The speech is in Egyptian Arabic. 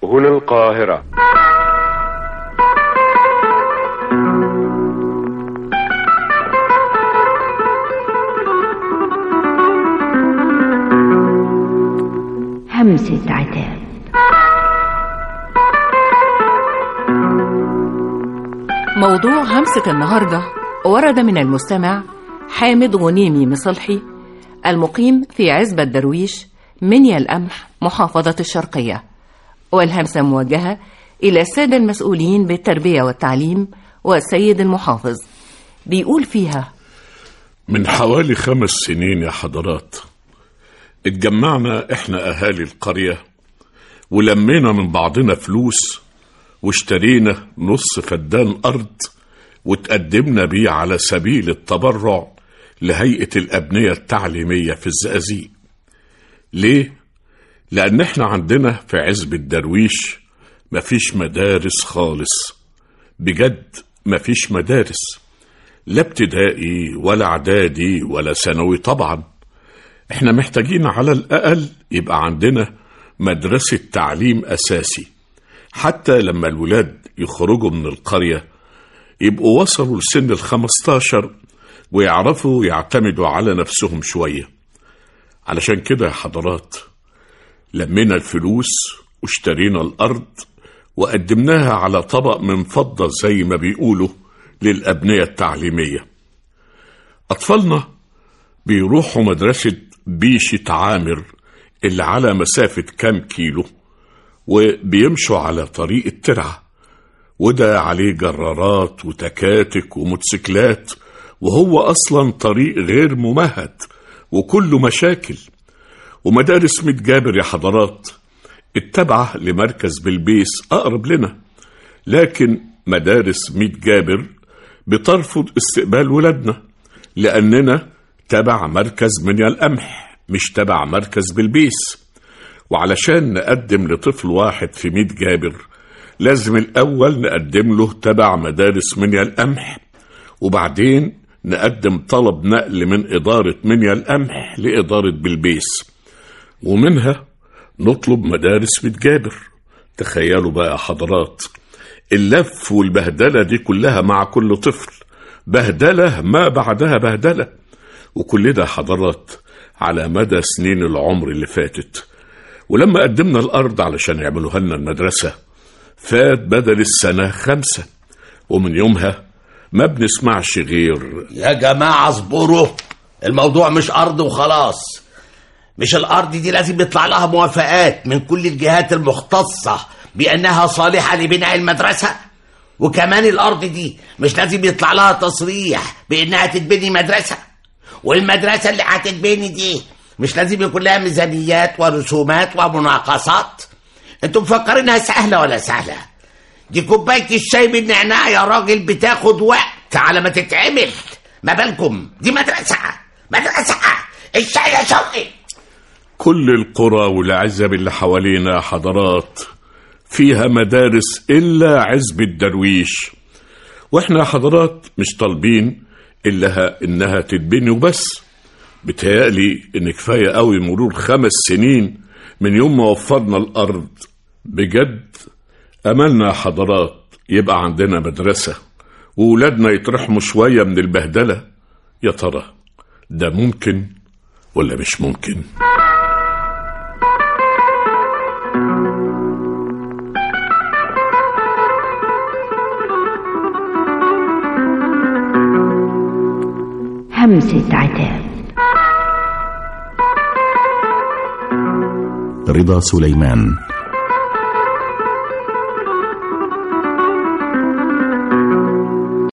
هنا القاهرة همسة عتاب موضوع همسة النهاردة ورد من المستمع حامد غنيمي مصلحي المقيم في عزبة درويش منيا القمح محافظة الشرقية والهمسة موجهة إلى السادة المسؤولين بالتربية والتعليم والسيد المحافظ بيقول فيها من حوالي خمس سنين يا حضرات اتجمعنا احنا اهالي القرية ولمينا من بعضنا فلوس واشترينا نص فدان ارض وتقدمنا بيه على سبيل التبرع لهيئة الأبنية التعليمية في الزقازيق ليه؟ لأن احنا عندنا في عزب الدرويش مفيش مدارس خالص بجد مفيش مدارس لا ابتدائي ولا اعدادي ولا ثانوي طبعا احنا محتاجين على الأقل يبقى عندنا مدرسة تعليم أساسي حتى لما الولاد يخرجوا من القرية يبقوا وصلوا لسن الخمستاشر ويعرفوا يعتمدوا على نفسهم شوية علشان كده يا حضرات لمينا الفلوس واشترينا الأرض وقدمناها على طبق من فضة زي ما بيقولوا للأبنية التعليمية أطفالنا بيروحوا مدرسة بيشة عامر اللي على مسافة كام كيلو وبيمشوا على طريق الترعة وده عليه جرارات وتكاتك وموتوسيكلات وهو أصلا طريق غير ممهد وكله مشاكل ومدارس ميت جابر يا حضرات التابعة لمركز بلبيس أقرب لنا لكن مدارس ميت جابر بترفض استقبال ولادنا لأننا تبع مركز منيا القمح مش تبع مركز بلبيس وعلشان نقدم لطفل واحد في ميت جابر لازم الأول نقدم له تبع مدارس منيا القمح وبعدين نقدم طلب نقل من إدارة منيا القمح لإدارة بلبيس ومنها نطلب مدارس ميت جابر تخيلوا بقى يا حضرات اللف والبهدلة دي كلها مع كل طفل بهدلة ما بعدها بهدلة وكل ده حضرات على مدى سنين العمر اللي فاتت ولما قدمنا الأرض علشان يعملوها لنا المدرسة فات بدل السنة خمسة ومن يومها ما بنسمعش غير يا جماعة اصبروا الموضوع مش أرض وخلاص مش الأرض دي لازم يطلع لها موافقات من كل الجهات المختصة بأنها صالحة لبناء المدرسة وكمان الأرض دي مش لازم يطلع لها تصريح بأنها تتبني مدرسة والمدرسة اللي هتتبني دي مش لازم يكون لها ميزانيات ورسومات ومناقصات انتوا مفكرينها سهلة ولا سهلة دي كوباية الشاي بالنعناع يا راجل بتاخد وقت على ما تتعمل ما بالكم دي مدرسة مدرسة الشاي يا شوقي كل القرى والعزب اللي حوالينا يا حضرات فيها مدارس إلا عزب الدرويش واحنا يا حضرات مش طالبين إلا إنها تتبني وبس بتهيألي إن كفاية قوي مرور خمس سنين من يوم ما وفرنا الأرض بجد أملنا يا حضرات يبقى عندنا مدرسة وولادنا يترحموا شوية من البهدلة يا ترى ده ممكن ولا مش ممكن همسة عتاب رضا سليمان